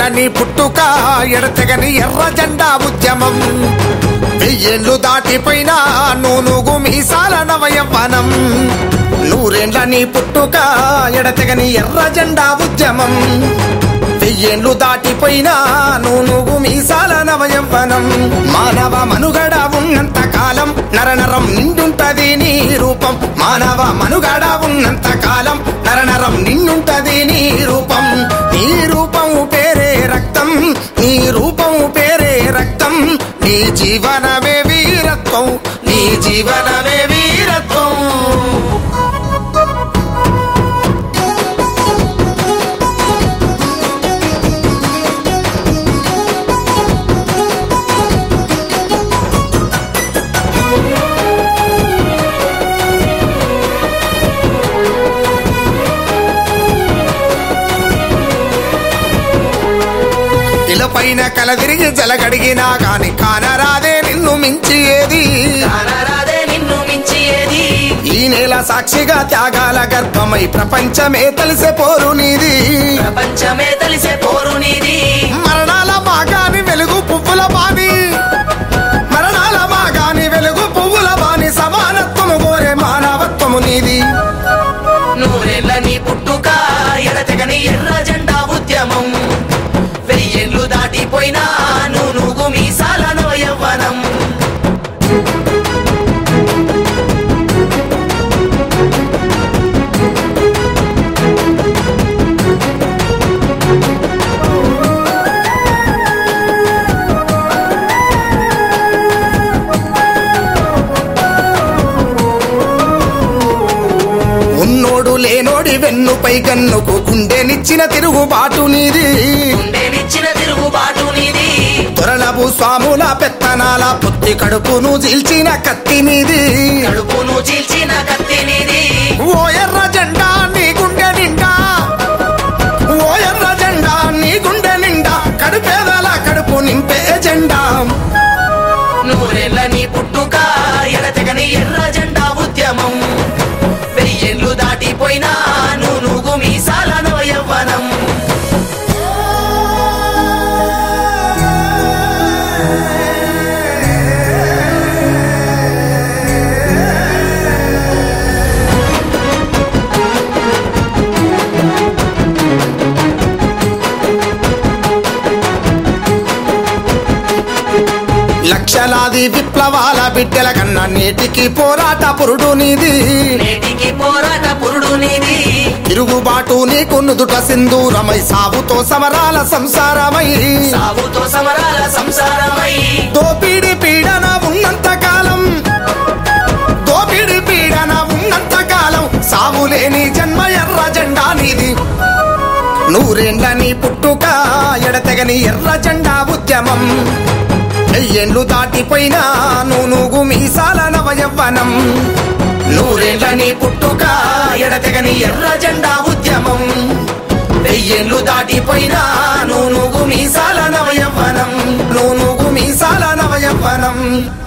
నీ పుట్టుక ఎడతెగని ఎర్ర జెండా ఉద్యమం వెయ్యేళ్ళు దాటిపోయినా నూనుగు మీసాల నవయవ్వనం నూరేండ్ల నీ పుట్టుక ఎడతెగని ఎర్ర జెండా ఉద్యమం వెయ్యేళ్ళు దాటిపోయినా నూనుగు మీసాల నవయవ్వనం మానవ మనుగడ ఉన్నంత కాలం నరనరం నిండుంటది నీ రూపం మానవ మనుగడ ఉన్నంత కాలం నరనరం నిండుంటది నీ రూపం నీ రూపం పేరే రక్తం నీ రూపం పేరే రక్తం నీ జీవనమే వీరత్వం నీ జీవనమే వీరత్వం ఇలపైన కలదిరిగి జలగడిగినా గాని కానరాదే నిన్ను మించి ఏది కానరాదే నిన్ను మించి ఏది ఈ నేల సాక్షిగా త్యాగాల గర్భమై ప్రపంచమే తెలిసే పోరు నీది ప్రపంచమే తెలిసే పోరు నీది మరణాల మాగాని వెలుగు పువ్వుల బాని మరణాల మాగాని వెలుగు పువ్వుల బాని సమానత్వము కోరే మానవత్వము నీది నూరేళ్ల నీ పుట్టుక ఎడతెగని ఎర్ర జెండా ఉద్యమం వెయ్యేళ్ళు దాటిపోయినా నూనుగు మీసాలను యవ్వనం ఉన్నోడు లేనోడి వెన్నుపై గన్నుకు గుండెనిచ్చిన తిరుగుబాటు నీది గుండెనిచ్చిన తిరుగుబాటు నీది దొరలబు స్వాముల పెత్తనాల పొత్తి కడుపును చీల్చిన కత్తి నీది కడుపును చీల్చిన కత్తి నీది ఓ ఎర్ర జెండా నీ గుండె నిండా ఓ ఎర్ర జెండా నీ గుండె నిండా కడుపేదల కడుపు నింపే జెండా నూరేళ్ల నీ పుట్టుక ఎడతెగని ఎర్ర జెండా ఉద్యమం వెయ్యేళ్ళు దాటిపోయినా నూనుగు మీసాలను యవ్వనం లక్షలాది విప్లవాల బిడ్డల కన్నా నేటికి పోరాట పురుడు నీది నేటికి పోరాట పురుడు నీది తిరుగుబాటు నీకు నుదుట సింధూరమై సాగుతో సమరాల సంసారమై సాగుతో సమరాల సంసారమై దోపిడి పీడన ఉన్నంత కాలం దోపిడి పీడన ఉన్నంత కాలం సావులేని జన్మ ఎర్ర జెండా నీది నూరేండ్ల నీ పుట్టుక ఎడతెగని ఎర్ర జెండా ఉద్యమం వెయ్యేండ్లు దాటిపోయినా నూనుగు మీసాల నవయవ్వనం నూరేండ్ల నీ పుట్టుక ఎడతెగని ఎర్ర జెండా ఉద్యమం వెయ్యేండ్లు దాటిపోయినా నూనుగు మీసాల నవయవ్వనం నూనుగు మీసాల నవయవ్వనం